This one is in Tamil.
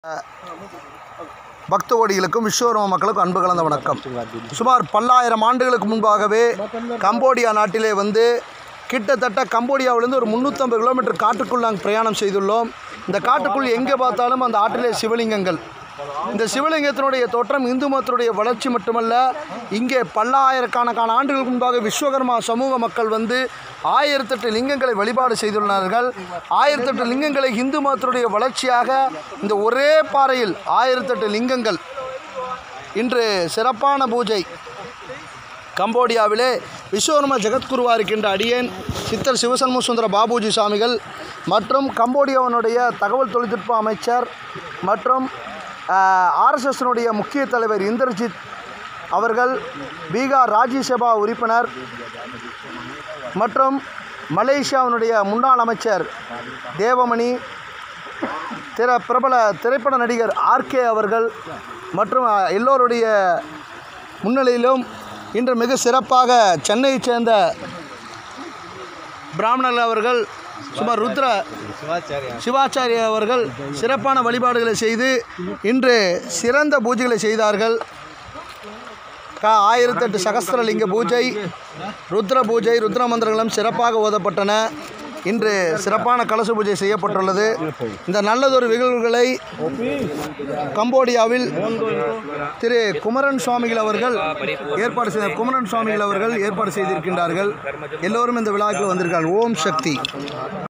பக்த கோடிகளுக்கும் விஸ்வகர்ம மக்களுக்கும் அன்பு கலந்த வணக்கம் சுமார் பல்லாயிரம் ஆண்டுகளுக்கு முன்பாகவே கம்போடியா நாட்டிலே வந்து கிட்டத்தட்ட கம்போடியாவிலிருந்து ஒரு முந்நூற்றம்பது கிலோமீட்டர் காட்டுக்குள் நாங்கள் பிரயாணம் செய்துள்ளோம் இந்த காட்டுக்குள் எங்கே பார்த்தாலும் அந்த ஆற்றிலே சிவலிங்கங்கள் இந்த சிவலிங்கத்தினுடைய தோற்றம் இந்து மதத்தினுடைய வளர்ச்சி மட்டுமல்ல இங்கே பல்லாயிரக்கணக்கான ஆண்டுகளுக்கு முன்பாக விஸ்வகர்மா சமூக மக்கள் வந்து ஆயிரத்தெட்டு லிங்கங்களை வழிபாடு செய்துள்ளார்கள் ஆயிரத்தெட்டு லிங்கங்களை இந்து மதத்தினுடைய வளர்ச்சியாக இந்த ஒரே பாறையில் ஆயிரத்தெட்டு லிங்கங்கள் இன்று சிறப்பான பூஜை கம்போடியாவிலே விஸ்வகர்ம ஜெகத்குருவா இருக்கின்ற அடியேன் சித்தர் சிவசண்முக சுந்தர பாபுஜி சுவாமிகள் மற்றும் கம்போடியாவினுடைய தகவல் தொழில்நுட்ப அமைச்சர் மற்றும் ஆர்எஸ்எஸ்னுடைய முக்கிய தலைவர் இந்தர்ஜித் அவர்கள் பீகார் ராஜ்யசபா உறுப்பினர் மற்றும் மலேசியாவினுடைய முன்னாள் அமைச்சர் தேவமணி திர பிரபல திரைப்பட நடிகர் ஆர்கே அவர்கள் மற்றும் அஹ், எல்லோருடைய முன்னிலையிலும் இன்று மிக சிறப்பாக சென்னையைச் சேர்ந்த பிராமணர்கள் அவர்கள் சுமார் ருத்ர சிவாச்சாரியா அவர்கள் சிறப்பான வழிபாடுகளை செய்து இன்று சிறந்த பூஜைகளை செய்தார்கள் க ஆயிரத்தெட்டு சகஸ்திரலிங்க பூஜை ருத்ர பூஜை ருத்ர மந்திரங்களும் சிறப்பாக ஓதப்பட்டன இன்று சிறப்பான கலச பூஜை செய்யப்பட்டுள்ளது இந்த நல்லதொரு நிகழ்வுகளை கம்போடியாவில் திரு குமரன் சுவாமிகள் அவர்கள் ஏற்பாடு செய்த குமரன் சுவாமிகள் அவர்கள் ஏற்பாடு செய்திருக்கின்றார்கள் எல்லோரும் இந்த விழாவுக்கு வந்திருக்கார்கள் ஓம் சக்தி